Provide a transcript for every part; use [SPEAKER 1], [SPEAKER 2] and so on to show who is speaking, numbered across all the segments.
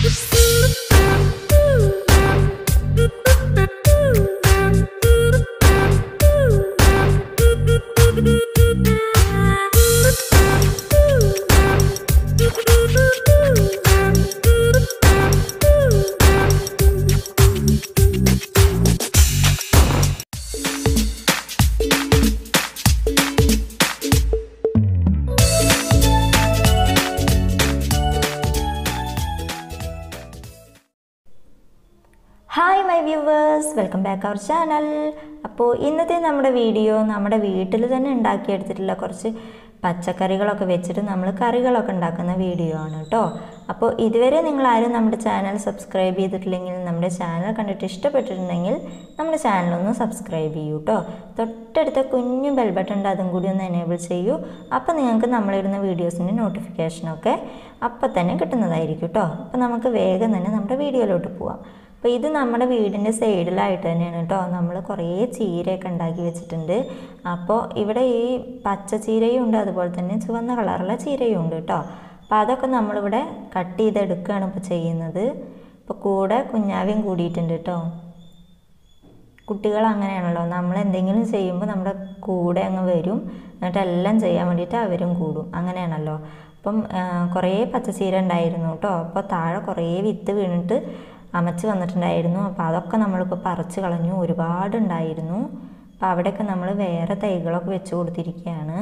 [SPEAKER 1] hi my viewers welcome back അവർ channel അപ്പോൾ ഇന്നത്തെ നമ്മുടെ വീഡിയോ നമ്മുടെ വീട്ടിൽ തന്നെ ഉണ്ടാക്കിയെടുത്തിട്ടുള്ള കുറച്ച് പച്ചക്കറികളൊക്കെ വെച്ചിട്ട് നമ്മൾ കറികളൊക്കെ ഉണ്ടാക്കുന്ന വീഡിയോ ആണ് കേട്ടോ അപ്പോൾ ഇതുവരെ നിങ്ങൾ ആരും നമ്മുടെ ചാനൽ സബ്സ്ക്രൈബ് ചെയ്തിട്ടില്ലെങ്കിൽ നമ്മുടെ ചാനൽ കണ്ടിട്ട് ഇഷ്ടപ്പെട്ടിട്ടുണ്ടെങ്കിൽ നമ്മുടെ ചാനലൊന്ന് സബ്സ്ക്രൈബ് ചെയ്യൂ കേട്ടോ തൊട്ടടുത്ത കുഞ്ഞു ബെൽ ബട്ടൺ ഉണ്ട് അതും കൂടി ഒന്ന് എനേബിൾ ചെയ്യൂ അപ്പോൾ നിങ്ങൾക്ക് നമ്മളിടുന്ന വീഡിയോസിൻ്റെ നോട്ടിഫിക്കേഷനൊക്കെ അപ്പം തന്നെ കിട്ടുന്നതായിരിക്കും കേട്ടോ അപ്പോൾ നമുക്ക് വേഗം തന്നെ നമ്മുടെ വീഡിയോയിലോട്ട് പോവാം അപ്പോൾ ഇത് നമ്മുടെ വീടിൻ്റെ സൈഡിലായിട്ട് തന്നെയാണ് കേട്ടോ നമ്മൾ കുറേ ചീരയൊക്കെ ഉണ്ടാക്കി വെച്ചിട്ടുണ്ട് അപ്പോൾ ഇവിടെ ഈ പച്ച ചീരയും ഉണ്ട് അതുപോലെ തന്നെ ചുവന്ന കളറുള്ള ചീരയും ഉണ്ട് കേട്ടോ അപ്പോൾ അതൊക്കെ നമ്മളിവിടെ കട്ട് ചെയ്തെടുക്കുകയാണ് ഇപ്പോൾ ചെയ്യുന്നത് ഇപ്പോൾ കൂടെ കുഞ്ഞാവിയും കൂടിയിട്ടുണ്ട് കേട്ടോ കുട്ടികൾ അങ്ങനെയാണല്ലോ നമ്മൾ എന്തെങ്കിലും ചെയ്യുമ്പോൾ നമ്മുടെ കൂടെ അങ്ങ് വരും എന്നിട്ട് എല്ലാം ചെയ്യാൻ വേണ്ടിയിട്ട് അവരും കൂടും അങ്ങനെയാണല്ലോ അപ്പം കുറേ പച്ചച്ചീര ഉണ്ടായിരുന്നു കേട്ടോ അപ്പോൾ താഴെ കുറേ വിത്ത് വീണിട്ട് അമച്ച് വന്നിട്ടുണ്ടായിരുന്നു അപ്പോൾ അതൊക്കെ നമ്മളിപ്പോൾ പറിച്ച് കളഞ്ഞു ഒരുപാട് ഉണ്ടായിരുന്നു അപ്പോൾ അവിടെയൊക്കെ നമ്മൾ വേറെ തൈകളൊക്കെ വെച്ച് കൊടുത്തിരിക്കുകയാണ്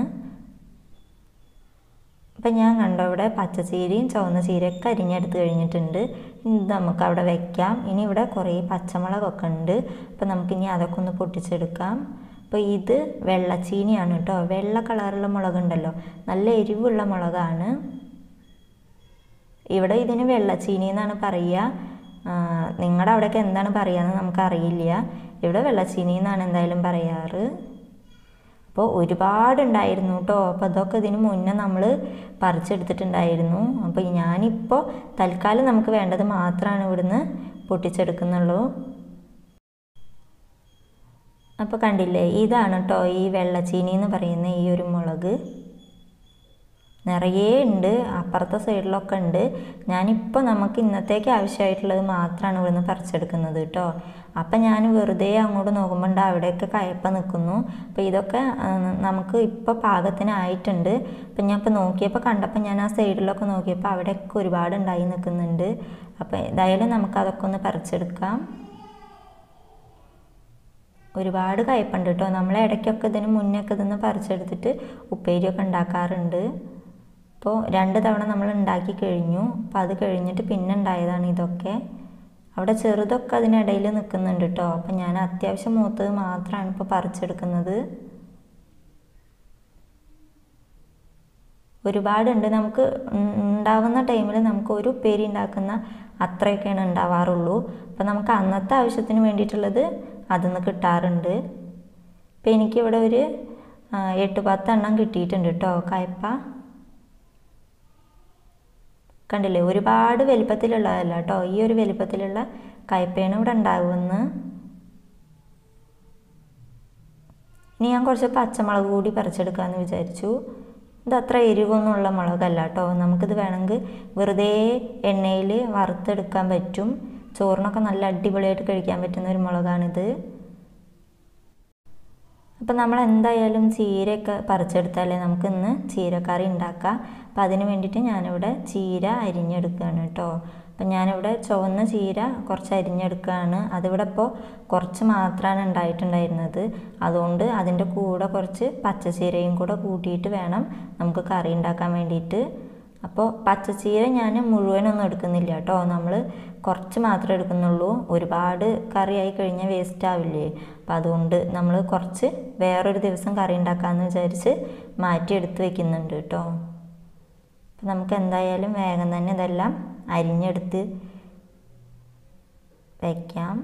[SPEAKER 1] അപ്പം ഞാൻ കണ്ടോ ഇവിടെ പച്ചച്ചീരയും ചുവന്ന ചീരയൊക്കെ അരിഞ്ഞെടുത്ത് കഴിഞ്ഞിട്ടുണ്ട് ഇത് നമുക്ക് അവിടെ വെക്കാം ഇനി ഇവിടെ കുറേ പച്ചമുളകൊക്കെ ഉണ്ട് അപ്പം നമുക്കിനി അതൊക്കെ ഒന്ന് പൊട്ടിച്ചെടുക്കാം അപ്പോൾ ഇത് വെള്ളച്ചീനിയാണ് കേട്ടോ വെള്ള കളറുള്ള മുളകുണ്ടല്ലോ നല്ല എരിവുള്ള മുളകാണ് ഇവിടെ ഇതിന് വെള്ളച്ചീനി എന്നാണ് പറയുക നിങ്ങളുടെ അവിടെയൊക്കെ എന്താണ് പറയുകയെന്ന് നമുക്കറിയില്ല ഇവിടെ വെള്ളച്ചീനി എന്നാണ് എന്തായാലും പറയാറ് അപ്പോൾ ഒരുപാടുണ്ടായിരുന്നു കേട്ടോ അപ്പോൾ അതൊക്കെ ഇതിന് മുന്നേ നമ്മൾ പറിച്ചെടുത്തിട്ടുണ്ടായിരുന്നു അപ്പോൾ ഞാനിപ്പോൾ തൽക്കാലം നമുക്ക് വേണ്ടത് മാത്രമാണ് ഇവിടുന്ന് പൊട്ടിച്ചെടുക്കുന്നുള്ളൂ അപ്പോൾ കണ്ടില്ലേ ഇതാണ് കേട്ടോ ഈ വെള്ളച്ചീനി എന്ന് പറയുന്ന ഈ ഒരു മുളക് നിറയെ ഉണ്ട് അപ്പുറത്തെ സൈഡിലൊക്കെ ഉണ്ട് ഞാനിപ്പോൾ നമുക്ക് ഇന്നത്തേക്ക് ആവശ്യമായിട്ടുള്ളത് മാത്രമാണ് ഇവിടുന്ന് പറിച്ചെടുക്കുന്നത് കേട്ടോ അപ്പം ഞാൻ വെറുതെ അങ്ങോട്ട് നോക്കുമ്പോൾ ഉണ്ട് അവിടെയൊക്കെ കയപ്പ നിൽക്കുന്നു അപ്പോൾ ഇതൊക്കെ നമുക്ക് ഇപ്പോൾ പാകത്തിനായിട്ടുണ്ട് അപ്പം ഞാൻ ഇപ്പോൾ നോക്കിയപ്പോൾ കണ്ടപ്പോൾ ഞാൻ ആ സൈഡിലൊക്കെ നോക്കിയപ്പോൾ അവിടെയൊക്കെ ഒരുപാട് ഉണ്ടായി നിൽക്കുന്നുണ്ട് അപ്പോൾ ഏതായാലും നമുക്ക് അതൊക്കെ ഒന്ന് പറിച്ചെടുക്കാം ഒരുപാട് കയ്പുണ്ട് കേട്ടോ നമ്മൾ ഇടയ്ക്കൊക്കെ ഇതിന് മുന്നൊക്കെ ഇതൊന്ന് പറിച്ചെടുത്തിട്ട് ഉപ്പേരിയൊക്കെ ഉണ്ടാക്കാറുണ്ട് അപ്പോൾ രണ്ട് തവണ നമ്മൾ ഉണ്ടാക്കി കഴിഞ്ഞു അപ്പോൾ അത് കഴിഞ്ഞിട്ട് പിന്നെ ഉണ്ടായതാണ് ഇതൊക്കെ അവിടെ ചെറുതൊക്കെ അതിനിടയിൽ നിൽക്കുന്നുണ്ട് കേട്ടോ അപ്പം ഞാൻ അത്യാവശ്യം മൂത്തത് മാത്രമാണ് ഇപ്പോൾ പറിച്ചെടുക്കുന്നത് ഒരുപാടുണ്ട് നമുക്ക് ഉണ്ടാവുന്ന ടൈമിൽ നമുക്ക് ഒരു ഉപ്പേരി ഉണ്ടാക്കുന്ന അത്രയൊക്കെയാണ് ഉണ്ടാവാറുള്ളൂ അപ്പം നമുക്ക് അന്നത്തെ ആവശ്യത്തിന് വേണ്ടിയിട്ടുള്ളത് അതിൽ കിട്ടാറുണ്ട് ഇപ്പം എനിക്കിവിടെ ഒരു എട്ട് പത്തെണ്ണം കിട്ടിയിട്ടുണ്ട് കേട്ടോ കയ്പ കണ്ടില്ലേ ഒരുപാട് വലിപ്പത്തിലുള്ളതല്ല കേട്ടോ ഈ ഒരു വലിപ്പത്തിലുള്ള കയ്പയാണ് ഇവിടെ ഉണ്ടാകുമെന്ന് ഇനി ഞാൻ കുറച്ച് പച്ചമുളക് കൂടി പറിച്ചെടുക്കാമെന്ന് വിചാരിച്ചു ഇത് അത്ര എരിവൊന്നുമുള്ള മുളകല്ല കേട്ടോ നമുക്കിത് വേണമെങ്കിൽ വെറുതെ എണ്ണയിൽ വറുത്തെടുക്കാൻ പറ്റും ചോറിനൊക്കെ നല്ല അടിപൊളിയായിട്ട് കഴിക്കാൻ പറ്റുന്ന ഒരു മുളകാണിത് അപ്പം നമ്മൾ എന്തായാലും ചീരയൊക്കെ പറിച്ചെടുത്താലേ നമുക്ക് ഇന്ന് ചീരക്കറി ഉണ്ടാക്കാം അപ്പം അതിന് വേണ്ടിയിട്ട് ഞാനിവിടെ ചീര അരിഞ്ഞെടുക്കുകയാണ് കേട്ടോ അപ്പം ഞാനിവിടെ ചുവന്ന ചീര കുറച്ച് അരിഞ്ഞെടുക്കുകയാണ് അതിവിടെ ഇപ്പോൾ കുറച്ച് മാത്രമാണ് ഉണ്ടായിട്ടുണ്ടായിരുന്നത് അതുകൊണ്ട് അതിൻ്റെ കൂടെ കുറച്ച് പച്ചച്ചീരയും കൂടെ കൂട്ടിയിട്ട് വേണം നമുക്ക് കറി ഉണ്ടാക്കാൻ വേണ്ടിയിട്ട് അപ്പോൾ പച്ചച്ചീര ഞാൻ മുഴുവനൊന്നും എടുക്കുന്നില്ല കേട്ടോ നമ്മൾ കുറച്ച് മാത്രമേ എടുക്കുന്നുള്ളൂ ഒരുപാട് കറിയായി കഴിഞ്ഞാൽ വേസ്റ്റ് ആവില്ലേ അപ്പം അതുകൊണ്ട് നമ്മൾ കുറച്ച് വേറൊരു ദിവസം കറി ഉണ്ടാക്കാമെന്ന് വിചാരിച്ച് മാറ്റിയെടുത്ത് വെക്കുന്നുണ്ട് കേട്ടോ അപ്പം നമുക്ക് എന്തായാലും വേഗം തന്നെ ഇതെല്ലാം അരിഞ്ഞെടുത്ത് വയ്ക്കാം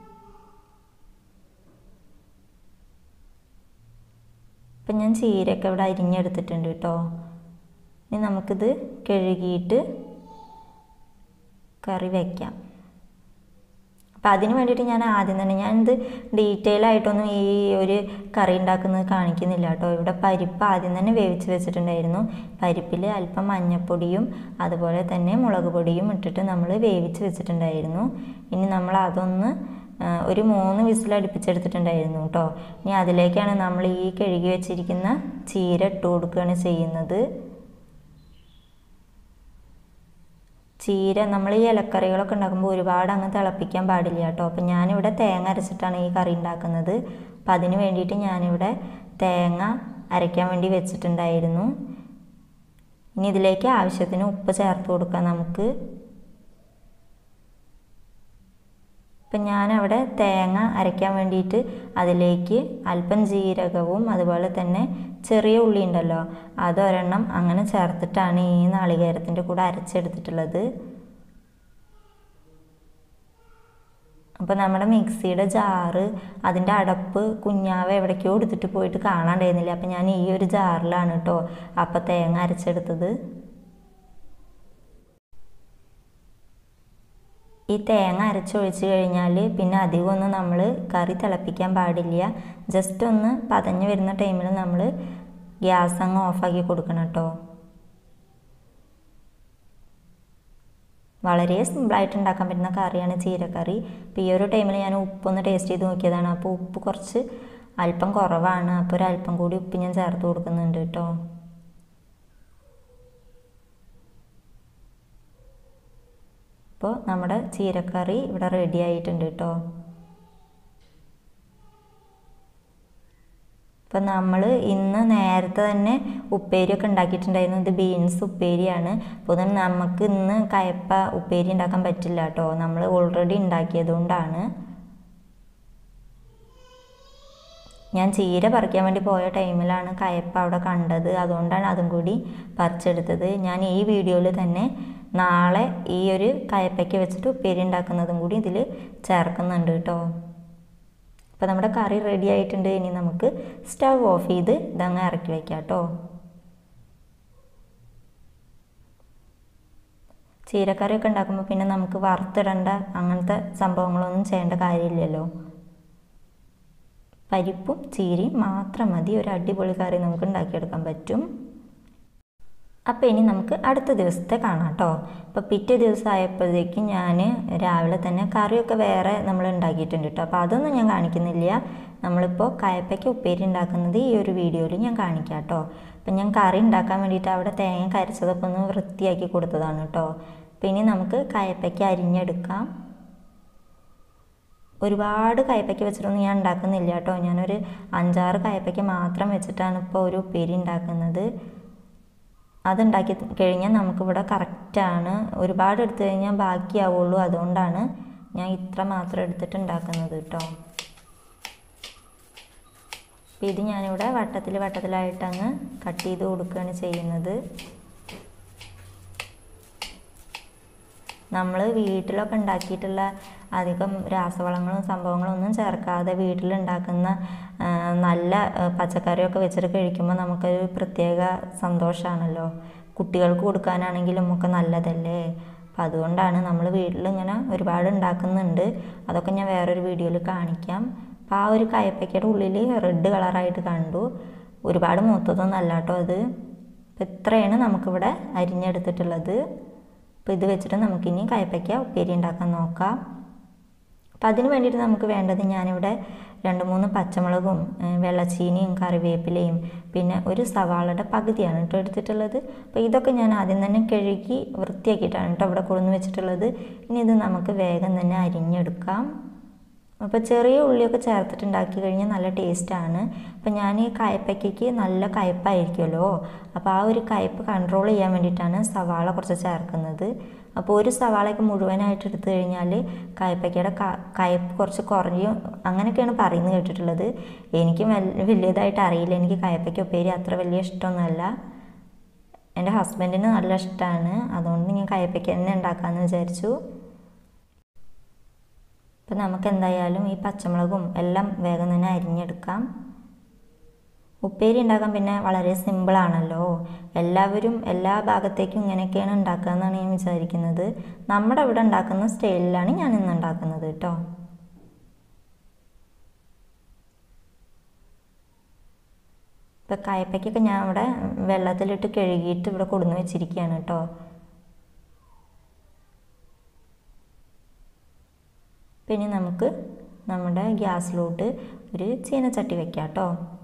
[SPEAKER 1] ഇപ്പം ഞാൻ ചീരയൊക്കെ ഇവിടെ അരിഞ്ഞെടുത്തിട്ടുണ്ട് കേട്ടോ ഇനി നമുക്കിത് കഴുകിയിട്ട് കറി വയ്ക്കാം അപ്പോൾ അതിന് വേണ്ടിയിട്ട് ഞാൻ ആദ്യം തന്നെ ഞാൻ ഇത് ഡീറ്റെയിൽ ആയിട്ടൊന്നും ഈ ഒരു കറി ഉണ്ടാക്കുന്നത് കാണിക്കുന്നില്ല കേട്ടോ ഇവിടെ പരിപ്പ് ആദ്യം തന്നെ വേവിച്ച് വെച്ചിട്ടുണ്ടായിരുന്നു പരിപ്പിൽ അല്പം മഞ്ഞൾപ്പൊടിയും അതുപോലെ തന്നെ മുളക് പൊടിയും ഇട്ടിട്ട് നമ്മൾ വേവിച്ച് വെച്ചിട്ടുണ്ടായിരുന്നു ഇനി നമ്മൾ അതൊന്ന് ആ, ഒരു മൂന്ന് വിസിൽ അടുപ്പിച്ചെടുത്തിട്ടുണ്ടായിരുന്നു കേട്ടോ ഇനി അതിലേക്കാണ് നമ്മൾ ഈ കഴുകി വെച്ചിരിക്കുന്ന ചീര ഇട്ട് കൊടുക്കുകയാണ് ചെയ്യുന്നത് ചീര നമ്മൾ ഈ ഇലക്കറികളൊക്കെ ഉണ്ടാക്കുമ്പോൾ ഒരുപാട് അങ്ങ് തിളപ്പിക്കാൻ പാടില്ല കേട്ടോ അപ്പം ഞാനിവിടെ തേങ്ങ അരച്ചിട്ടാണ് ഈ കറി ഉണ്ടാക്കുന്നത് അപ്പം അതിന് വേണ്ടിയിട്ട് ഞാനിവിടെ തേങ്ങ അരയ്ക്കാൻ വേണ്ടി വെച്ചിട്ടുണ്ടായിരുന്നു ഇനി ഇതിലേക്ക് ആവശ്യത്തിന് ഉപ്പ് ചേർത്ത് കൊടുക്കാം നമുക്ക് ഇപ്പം ഞാനവിടെ തേങ്ങ അരയ്ക്കാൻ വേണ്ടിയിട്ട് അതിലേക്ക് അല്പം ജീരകവും അതുപോലെ തന്നെ ചെറിയ ഉള്ളി ഉണ്ടല്ലോ അതൊരെണ്ണം അങ്ങനെ ചേർത്തിട്ടാണ് ഈ നാളികേരത്തിൻ്റെ കൂടെ അരച്ചെടുത്തിട്ടുള്ളത് അപ്പോൾ നമ്മുടെ മിക്സിയുടെ ജാറ് അതിൻ്റെ അടപ്പ് കുഞ്ഞാവ് എവിടേക്കോ എടുത്തിട്ട് പോയിട്ട് കാണാണ്ടായിരുന്നില്ല അപ്പം ഞാൻ ഈ ഒരു ജാറിലാണ് കേട്ടോ അപ്പം തേങ്ങ അരച്ചെടുത്തത് ഈ തേങ്ങ അരച്ചൊഴിച്ച് കഴിഞ്ഞാൽ പിന്നെ അധികമൊന്നും നമ്മൾ കറി തിളപ്പിക്കാൻ പാടില്ല ജസ്റ്റ് ഒന്ന് പതഞ്ഞ് വരുന്ന ടൈമിൽ നമ്മൾ ഗ്യാസ് അങ്ങ് ഓഫാക്കി കൊടുക്കണം കേട്ടോ വളരെ സിമ്പിളായിട്ട് ഉണ്ടാക്കാൻ പറ്റുന്ന കറിയാണ് ചീരക്കറി അപ്പോൾ ഈ ഒരു ടൈമിൽ ഞാൻ ഉപ്പൊന്ന് ടേസ്റ്റ് ചെയ്ത് നോക്കിയതാണ് അപ്പോൾ ഉപ്പ് കുറച്ച് അല്പം കുറവാണ് അപ്പോൾ ഒരു അല്പം കൂടി ഉപ്പ് ഞാൻ ചേർത്ത് കൊടുക്കുന്നുണ്ട് കേട്ടോ അപ്പോൾ നമ്മുടെ ചീരക്കറി ഇവിടെ റെഡി ആയിട്ടുണ്ട് കേട്ടോ അപ്പം നമ്മൾ ഇന്ന് നേരത്തെ തന്നെ ഉപ്പേരിയൊക്കെ ഉണ്ടാക്കിയിട്ടുണ്ടായിരുന്നു ഇത് ബീൻസ് ഉപ്പേരിയാണ് അപ്പോൾ then നമുക്ക് ഇന്ന് കയപ്പ ഉപ്പേരി ഉണ്ടാക്കാൻ പറ്റില്ല കേട്ടോ നമ്മൾ ഓൾറെഡി ഉണ്ടാക്കിയത് കൊണ്ടാണ് ഞാൻ ചീര പറിക്കാൻ വേണ്ടി പോയ ടൈമിലാണ് കയപ്പ അവിടെ കണ്ടത് അതുകൊണ്ടാണ് അതും കൂടി പറിച്ചെടുത്തത് ഞാൻ ഈ വീഡിയോയിൽ തന്നെ നാളെ ഈ ഒരു കയപ്പയ്ക്ക് വെച്ചിട്ട് ഉപ്പേരി ഉണ്ടാക്കുന്നതും കൂടി ഇതിൽ ചേർക്കുന്നുണ്ട് കേട്ടോ അപ്പോൾ നമ്മുടെ കറി റെഡി ആയിട്ടുണ്ട് ഇനി നമുക്ക് സ്റ്റവ് ഓഫ് ചെയ്ത് ഇതങ്ങ് ഇറക്കി വയ്ക്കാം കേട്ടോ ചീരക്കറിയൊക്കെ ഉണ്ടാക്കുമ്പോൾ പിന്നെ നമുക്ക് വറുത്തിടേണ്ട അങ്ങനത്തെ സംഭവങ്ങളൊന്നും ചെയ്യേണ്ട കാര്യമില്ലല്ലോ പരിപ്പും ചീരയും മാത്രം മതി ഒരു അടിപൊളി കറി നമുക്ക് ഉണ്ടാക്കിയെടുക്കാൻ പറ്റും അപ്പോൾ ഇനി നമുക്ക് അടുത്ത ദിവസത്തെ കാണാം കേട്ടോ അപ്പോൾ പിറ്റേ ദിവസം ആയപ്പോഴത്തേക്കും ഞാൻ രാവിലെ തന്നെ കറിയൊക്കെ വേറെ നമ്മൾ ഉണ്ടാക്കിയിട്ടുണ്ട് കേട്ടോ അപ്പോൾ അതൊന്നും ഞാൻ കാണിക്കുന്നില്ല നമ്മളിപ്പോൾ കയപ്പയ്ക്ക് ഉപ്പേരി ഉണ്ടാക്കുന്നത് ഈ ഒരു വീഡിയോയിൽ ഞാൻ കാണിക്കാം കേട്ടോ അപ്പം ഞാൻ കറി ഉണ്ടാക്കാൻ വേണ്ടിയിട്ട് അവിടെ തേങ്ങ കരച്ചതൊക്കെ ഒന്ന് വൃത്തിയാക്കി കൊടുത്തതാണ് കേട്ടോ അപ്പോൾ ഇനി നമുക്ക് കയപ്പയ്ക്ക് അരിഞ്ഞെടുക്കാം ഒരുപാട് കയ്പ്പയ്ക്ക് വെച്ചിട്ടൊന്നും ഞാൻ ഉണ്ടാക്കുന്നില്ല കേട്ടോ ഞാനൊരു അഞ്ചാറ് കയ്പ്പയ്ക്ക് മാത്രം വെച്ചിട്ടാണ് ഇപ്പോൾ ഒരു ഉപ്പേരി ഉണ്ടാക്കുന്നത് അതുണ്ടാക്കി കഴിഞ്ഞാൽ നമുക്കിവിടെ കറക്റ്റാണ് ഒരുപാട് എടുത്തു കഴിഞ്ഞാൽ ബാക്കിയാവുള്ളൂ അതുകൊണ്ടാണ് ഞാൻ ഇത്ര മാത്രം എടുത്തിട്ട് ഉണ്ടാക്കുന്നത് കേട്ടോ അപ്പം ഇത് ഞാനിവിടെ വട്ടത്തിൽ വട്ടത്തിലായിട്ടങ്ങ് കട്ട് ചെയ്ത് കൊടുക്കുകയാണ് ചെയ്യുന്നത് നമ്മൾ വീട്ടിലൊക്കെ ഉണ്ടാക്കിയിട്ടുള്ള അധികം രാസവളങ്ങളും സംഭവങ്ങളും ഒന്നും ചേർക്കാതെ വീട്ടിലുണ്ടാക്കുന്ന ആ, നല്ല ആ, പച്ചക്കറിയൊക്കെ വെച്ചിട്ട് കഴിക്കുമ്പോൾ നമുക്കൊരു പ്രത്യേക സന്തോഷമാണല്ലോ കുട്ടികൾക്ക് കൊടുക്കാനാണെങ്കിലും ഒക്കെ നല്ലതല്ലേ അപ്പം അതുകൊണ്ടാണ് നമ്മൾ വീട്ടിലിങ്ങനെ ഒരുപാട് ഉണ്ടാക്കുന്നുണ്ട് അതൊക്കെ ഞാൻ വേറൊരു വീഡിയോയിൽ കാണിക്കാം അപ്പം ആ ഒരു കയ്പ്പയ്ക്കയുടെ ഉള്ളിൽ റെഡ് കളറായിട്ട് കണ്ടു ഒരുപാട് മൂത്തതൊന്നും അല്ല കേട്ടോ അത് അപ്പം ഇത്രയാണ് നമുക്കിവിടെ അരിഞ്ഞെടുത്തിട്ടുള്ളത് അപ്പോൾ ഇത് വെച്ചിട്ട് നമുക്കിനി കയ്പ്പയ്ക്ക ഉപ്പേരി ഉണ്ടാക്കാൻ നോക്കാം അപ്പം അതിന് വേണ്ടിയിട്ട് നമുക്ക് വേണ്ടത് ഞാനിവിടെ രണ്ട് മൂന്ന് പച്ചമുളകും ഏഹ് വെള്ളച്ചീനിയും കറിവേപ്പിലയും പിന്നെ ഒരു സവാളയുടെ പകുതിയാണ് കേട്ടോ എടുത്തിട്ടുള്ളത് അപ്പോൾ ഇതൊക്കെ ഞാൻ ആദ്യം തന്നെ കഴുകി വൃത്തിയാക്കിയിട്ടാണ് കേട്ടോ ഇവിടെ കൊണ്ടുവന്ന് വെച്ചിട്ടുള്ളത് ഇനി ഇത് നമുക്ക് വേഗം തന്നെ അരിഞ്ഞെടുക്കാം അപ്പോൾ ചെറിയ ഉള്ളിയൊക്കെ ചേർത്തിട്ടുണ്ടാക്കി കഴിഞ്ഞാൽ നല്ല ടേസ്റ്റാണ് അപ്പോൾ ഞാൻ ഈ കയ്പ്പയ്ക്കയ്ക്ക് നല്ല കയ്പ്പായിരിക്കുമല്ലോ അപ്പോൾ ആ ഒരു കയ്പ്പ് കൺട്രോൾ ചെയ്യാൻ വേണ്ടിയിട്ടാണ് സവാള കുറച്ച് ചേർക്കുന്നത് അപ്പോൾ ഒരു സവാളയൊക്കെ മുഴുവനായിട്ട് എടുത്തു കഴിഞ്ഞാൽ കയ്പ്പയ്ക്കയുടെ കയ്പ്പ് കുറച്ച് കുറയും അങ്ങനെയൊക്കെയാണ് പറയുന്നത് കേട്ടിട്ടുള്ളത് എനിക്ക് വൽ- വലിയതായിട്ട് അറിയില്ല എനിക്ക് കയ്പ്പയ്ക്ക ഉപ്പേരി അത്ര വലിയ ഇഷ്ടമൊന്നുമല്ല എൻ്റെ ഹസ്ബൻഡിന് നല്ല ഇഷ്ടമാണ് അതുകൊണ്ട് ഞാൻ കയ്പ്പയ്ക്ക തന്നെ ഉണ്ടാക്കാമെന്ന് വിചാരിച്ചു അപ്പം നമുക്ക് എന്തായാലും ഈ പച്ചമുളകും എല്ലാം വേഗം തന്നെ അരിഞ്ഞെടുക്കാം ഉപ്പേരി ഉണ്ടാക്കാൻ പിന്നെ വളരെ സിമ്പിളാണല്ലോ എല്ലാവരും എല്ലാ ഭാഗത്തേക്കും ഇങ്ങനെയൊക്കെയാണ് ഉണ്ടാക്കുക എന്നാണ് ഞാൻ വിചാരിക്കുന്നത് നമ്മുടെ ഇവിടെ ഉണ്ടാക്കുന്ന സ്റ്റൈലിലാണ് ഞാൻ ഇന്ന് ഉണ്ടാക്കുന്നത് കേട്ടോ ഇപ്പം കായപ്പയ്ക്കൊക്കെ ഞാൻ ഇവിടെ വെള്ളത്തിലിട്ട് കഴുകിയിട്ട് ഇവിടെ കൊടുന്ന് വെച്ചിരിക്കുകയാണ് കേട്ടോ പിന്നെ നമുക്ക് നമ്മുടെ ഗ്യാസിലോട്ട് ഒരു ചീനച്ചട്ടി വെക്കാം കേട്ടോ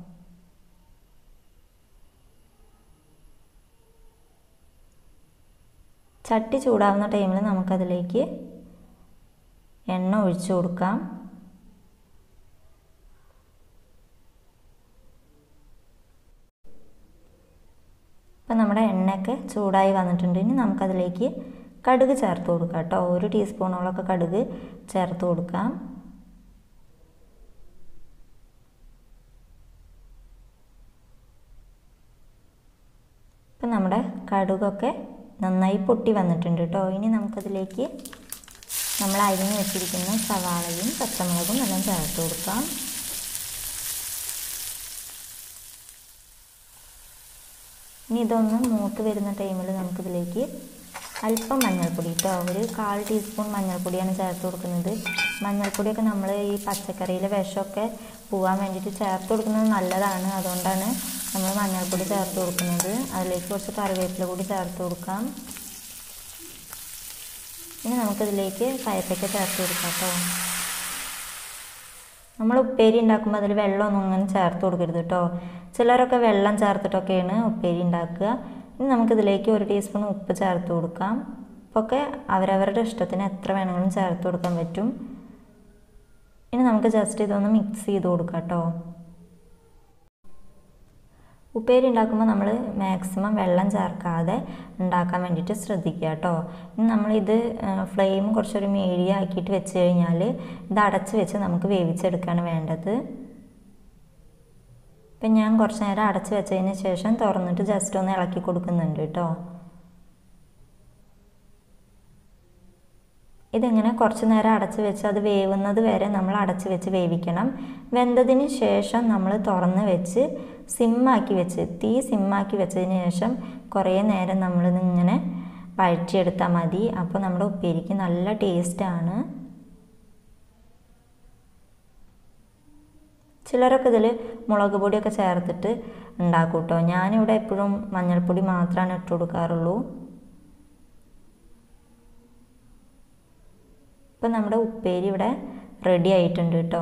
[SPEAKER 1] ചട്ടി ചൂടാവുന്ന ടൈമിൽ നമുക്കതിലേക്ക് എണ്ണ ഒഴിച്ചു കൊടുക്കാം ഇപ്പം നമ്മുടെ എണ്ണയൊക്കെ ചൂടായി വന്നിട്ടുണ്ട് ഇനി നമുക്കതിലേക്ക് കടുക് ചേർത്ത് കൊടുക്കാം കേട്ടോ ഒരു ടീസ്പൂണോളൊക്കെ കടുക് ചേർത്ത് കൊടുക്കാം ഇപ്പം നമ്മുടെ കടുകൊക്കെ നന്നായി പൊട്ടി വന്നിട്ടുണ്ട് കേട്ടോ ഇനി നമുക്കതിലേക്ക് നമ്മൾ അരിഞ്ഞ് വെച്ചിരിക്കുന്ന സവാളയും പച്ചമുളകും എല്ലാം ചേർത്ത് കൊടുക്കാം ഇനി ഇതൊന്ന് മൂത്ത് വരുന്ന ടൈമിൽ നമുക്കിതിലേക്ക് അല്പം മഞ്ഞൾപ്പൊടി കേട്ടോ ഒരു കാൽ ടീസ്പൂൺ മഞ്ഞൾപ്പൊടിയാണ് ചേർത്ത് കൊടുക്കുന്നത് മഞ്ഞൾപ്പൊടിയൊക്കെ നമ്മൾ ഈ പച്ചക്കറിയിലെ വിഷമൊക്കെ പോകാൻ വേണ്ടിയിട്ട് ചേർത്ത് കൊടുക്കുന്നത് നല്ലതാണ് അതുകൊണ്ടാണ് നമ്മൾ മഞ്ഞൾപ്പൊടി ചേർത്ത് കൊടുക്കുന്നത് അതിലേക്ക് കുറച്ച് കറിവേപ്പില കൂടി ചേർത്ത് കൊടുക്കാം ഇനി നമുക്കിതിലേക്ക് കയപ്പയ്ക്ക ചേർത്ത് കൊടുക്കാം കേട്ടോ നമ്മൾ ഉപ്പേരി ഉണ്ടാക്കുമ്പോൾ അതിൽ വെള്ളമൊന്നും അങ്ങനെ ചേർത്ത് കൊടുക്കരുത് കേട്ടോ ചിലരൊക്കെ വെള്ളം ചേർത്തിട്ടൊക്കെയാണ് ഉപ്പേരി ഉണ്ടാക്കുക ഇനി നമുക്കിതിലേക്ക് ഒരു ടീസ്പൂൺ ഉപ്പ് ചേർത്ത് കൊടുക്കാം ഉപ്പൊക്കെ അവരവരുടെ ഇഷ്ടത്തിന് എത്ര വേണമെങ്കിലും ചേർത്ത് കൊടുക്കാൻ പറ്റും ഇനി നമുക്ക് ജസ്റ്റ് ഇതൊന്ന് മിക്സ് ചെയ്ത് കൊടുക്കാം കേട്ടോ ഉപ്പേരി ഉണ്ടാക്കുമ്പോൾ നമ്മൾ മാക്സിമം വെള്ളം ചേർക്കാതെ ഉണ്ടാക്കാൻ വേണ്ടിയിട്ട് ശ്രദ്ധിക്കുക കേട്ടോ ഇനി നമ്മളിത് ഫ്ലെയിം കുറച്ചൊരു മീഡിയ ആക്കിയിട്ട് വെച്ച് കഴിഞ്ഞാൽ ഇത് അടച്ച് വെച്ച് നമുക്ക് വേവിച്ചെടുക്കുകയാണ് വേണ്ടത് ഇപ്പം ഞാൻ കുറച്ച് നേരം അടച്ച് വെച്ചതിന് ശേഷം തുറന്നിട്ട് ജസ്റ്റ് ഒന്ന് ഇളക്കി കൊടുക്കുന്നുണ്ട് കേട്ടോ ഇതിങ്ങനെ കുറച്ച് നേരം അടച്ച് വെച്ച് അത് വേവുന്നത് വരെ നമ്മൾ അടച്ച് വെച്ച് വേവിക്കണം വെന്തതിന് ശേഷം നമ്മൾ തുറന്ന് വെച്ച് സിമ്മാക്കി വെച്ച് തീ സിമ്മാക്കി വെച്ചതിന് ശേഷം കുറേ നേരം നമ്മളിതിങ്ങനെ വഴറ്റിയെടുത്താൽ മതി അപ്പോൾ നമ്മുടെ ഉപ്പേരിക്ക് നല്ല ടേസ്റ്റാണ് ചിലരൊക്കെ ഇതിൽ മുളക് പൊടിയൊക്കെ ചേർത്തിട്ട് ഉണ്ടാക്കും കേട്ടോ ഞാനിവിടെ എപ്പോഴും മഞ്ഞൾപ്പൊടി മാത്രമാണ് ഇട്ട് കൊടുക്കാറുള്ളൂ ഇപ്പം നമ്മുടെ ഉപ്പേരി ഇവിടെ റെഡി ആയിട്ടുണ്ട് കേട്ടോ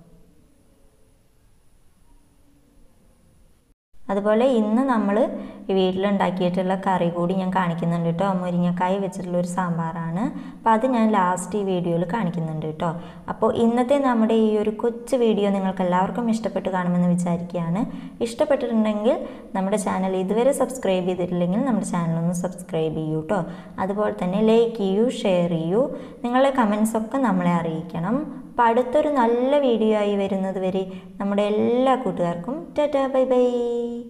[SPEAKER 1] അതുപോലെ ഇന്ന് നമ്മൾ വീട്ടിലുണ്ടാക്കിയിട്ടുള്ള കറി കൂടി ഞാൻ കാണിക്കുന്നുണ്ട് കേട്ടോ മുരിങ്ങക്കായ വെച്ചിട്ടുള്ള ഒരു സാമ്പാറാണ് അപ്പോൾ അത് ഞാൻ ലാസ്റ്റ് ഈ വീഡിയോയിൽ കാണിക്കുന്നുണ്ട് കേട്ടോ അപ്പോൾ ഇന്നത്തെ നമ്മുടെ ഈ ഒരു കൊച്ചു വീഡിയോ നിങ്ങൾക്ക് എല്ലാവർക്കും ഇഷ്ടപ്പെട്ട് കാണുമെന്ന് വിചാരിക്കുകയാണ് ഇഷ്ടപ്പെട്ടിട്ടുണ്ടെങ്കിൽ നമ്മുടെ ചാനൽ ഇതുവരെ സബ്സ്ക്രൈബ് ചെയ്തിട്ടില്ലെങ്കിൽ നമ്മുടെ ചാനലൊന്ന് സബ്സ്ക്രൈബ് ചെയ്യൂ കേട്ടോ അതുപോലെ തന്നെ ലൈക്ക് ചെയ്യൂ ഷെയർ ചെയ്യൂ നിങ്ങളുടെ കമൻസ് ഒക്കെ നമ്മളെ അറിയിക്കണം അപ്പോൾ അടുത്തൊരു നല്ല വീഡിയോ ആയി വരുന്നത് വരെ നമ്മുടെ എല്ലാ കൂട്ടുകാർക്കും ടാറ്റാ ബൈ ബൈ